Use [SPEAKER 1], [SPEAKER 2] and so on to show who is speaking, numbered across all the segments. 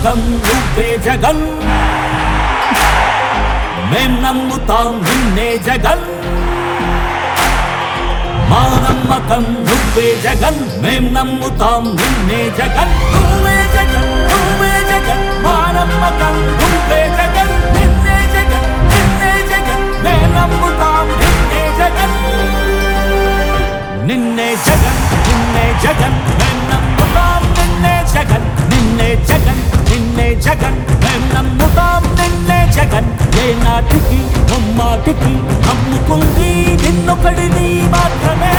[SPEAKER 1] నమ్మకం నువ్వే జగన్ మేం నమ్ముతాం నిన్నే జగన్ మా నమ్మకం నువ్వే జగన్ మేం నమ్ముతాం నిన్నే జగన్ నువ్వే జగన్ నువ్వే జగన్ మా నమ్మకం నువ్వే జగన్ నిన్నే జగన్ నిన్నే జగన్ మేం నమ్ముతాం నిన్నే జగన్ నిన్నే జగన్ నిన్నే జగన్ మేం నమ్ముతాం నిన్నే జగన్ నిన్నే జగన్ నిన్నే జగన్ మేం నమ్ముతాం నిన్నే జగన్ ఏ నాటికి ముమ్మాటికి నమ్ముకుంది నిన్నొకడిని మాత్రమే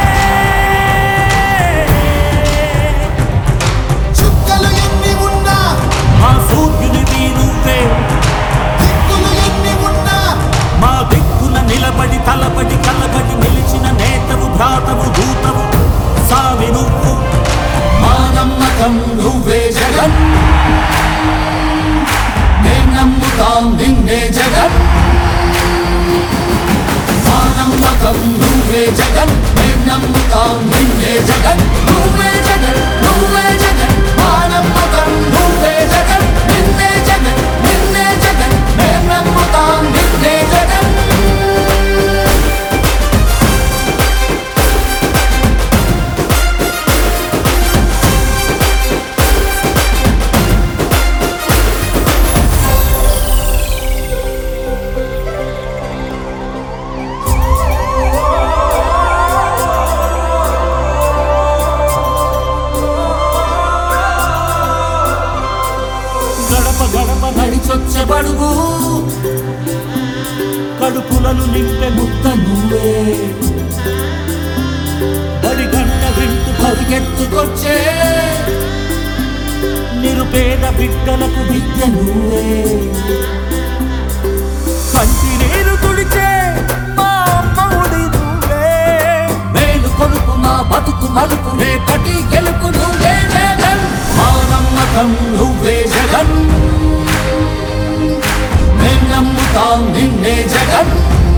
[SPEAKER 2] చుక్కలు ఎన్ని ఉన్నా
[SPEAKER 1] మా సూర్యునివి నువ్వే
[SPEAKER 2] దిక్కులు ఎన్ని ఉన్నా
[SPEAKER 1] మా దిక్కున నిలబడి తలబడి కలబడి నిలిచిన నేతవు భ్రాతవు దూతవు సావి నువ్వు మా నమ్మకం నువ్వే జగన్ మేం నమ్ముతాం నిన్నే జగన్ మా నమ్మకం నువ్వే జగన్ మేం నమ్ముతాం నిన్నే జగన్ నువ్వే జగన్ నువ్వే జగన్ మా నమ్మకం నువ్వే జగన్ నిన్నే జగన్ నిన్నే జగన్ మేం నమ్ముతాం నిన్నే జగన్ గడప గడప నడిచొచ్చే బడుగు కడుపులను నింపే ముద్ద నువ్వే బడి గంట వింటూ పరిగెత్తుకొచ్చే నిరుపేద బిడ్డలకు విద్య నువ్వే కంటి నీరు తుడిచే మా అమ్మఒడి నువ్వే మేలు కొలుపు మా బతుకు మలుపు రేపటి గెలుపు నువ్వే జగన్ మా నమ్మకం నువ్వే జగన్ మేం నమ్ముతాం నిన్నే జగన్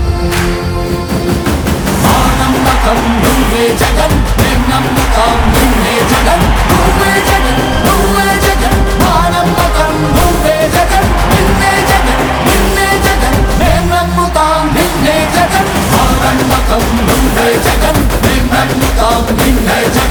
[SPEAKER 1] మా నమ్మకం నువ్వే జగన్ మేం నమ్ముతాం నిన్నే జగన్ నువ్వే జగన్ నువ్వే జగన్ మా నమ్మకం నువ్వే జగన్ నిన్నే జగన్ నిన్నే జగన్ మేం నమ్ముతాం నిన్నే జగన్ మా నమ్మకం నువ్వే జగన్ మేం నమ్ముతాం నిన్నే జగన్